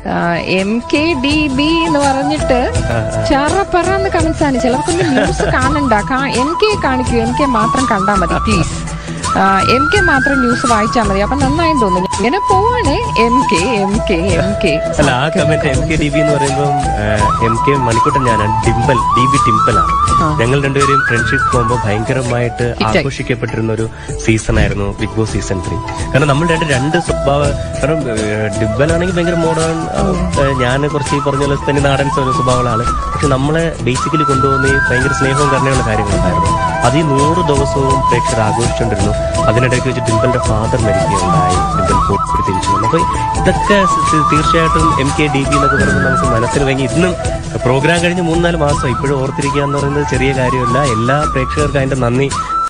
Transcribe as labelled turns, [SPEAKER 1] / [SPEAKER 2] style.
[SPEAKER 1] M K D B എന്ന് പറഞ്ഞിട്ട് ചറപ്പറ എന്ന് കമന്റ്സ് ആണ് ചിലർക്കൊന്നും ന്യൂസ് കാണണ്ട എം കെ കാണിക്കൂ എം കെ മാത്രം കണ്ടാൽ മതി പ്ലീസ് എം കെ മാത്രം ന്യൂസ് വായിച്ചാൽ മതി അപ്പൊ നന്നായി തോന്നുന്നു ഇങ്ങനെ പോവാണ് M K M K M K
[SPEAKER 2] അല്ല ആ comment M K D B എന്ന് പറയുമ്പോൾ എം കെ മണിക്കുട്ടൻ ഞാനാണ് ഡിംബൽ ഡി ബി ടിംബലാണ് ഞങ്ങൾ രണ്ടുപേരും ഫ്രണ്ട്ഷിപ്പ് പോകുമ്പോൾ ഭയങ്കരമായിട്ട് ആഘോഷിക്കപ്പെട്ടിരുന്ന ഒരു സീസൺ ആയിരുന്നു ബിഗ് ബോസ് സീസൺ ത്രീ കാരണം നമ്മൾ രണ്ട് രണ്ട് സ്വഭാവ കാരണം ഡിംബലാണെങ്കിൽ ഭയങ്കര മോഡേൺ ഞാൻ കുറച്ച് ഈ പറഞ്ഞ പോലെ തന്നെ നാടൻ സ്വ- സ്വഭാവങ്ങളാണ് പക്ഷെ നമ്മളെ ബേസിക്കലി കൊണ്ടുപോകുന്ന ഈ ഭയങ്കര സ്നേഹവും കരുണയുള്ള കാര്യങ്ങളുണ്ടായിരുന്നു അത് ഈ നൂറ് ദിവസവും പ്രേക്ഷകർ ആഘോഷിച്ചുകൊണ്ടിരുന്നു അതിനിടയ്ക്ക് വെച്ച് ഡിംബലിന്റെ ഫാദർ മരിക്കുകയുണ്ടായി ഡിംബൽ പോയിട്ട് തിരിച്ചു വന്നു അപ്പൊ ഇതൊക്കെ സ് സ് തീർച്ചയായിട്ടും എം കെ ഡി ബി എന്നൊക്കെ പറയുമ്പോൾ നമുക്ക് മനസ്സിന് ഭയങ്കര ഇന്നും പ്രോഗ്രാം കഴിഞ്ഞ് മൂന്നാല് മാസം ഇപ്പോഴും ഓർത്തിരിക്കുക എന്ന് പറയുന്നത് ചെറിയ കാര്യമല്ല എല്ലാ പ്രേക്ഷകർക്കും അതിന്റെ നന്ദി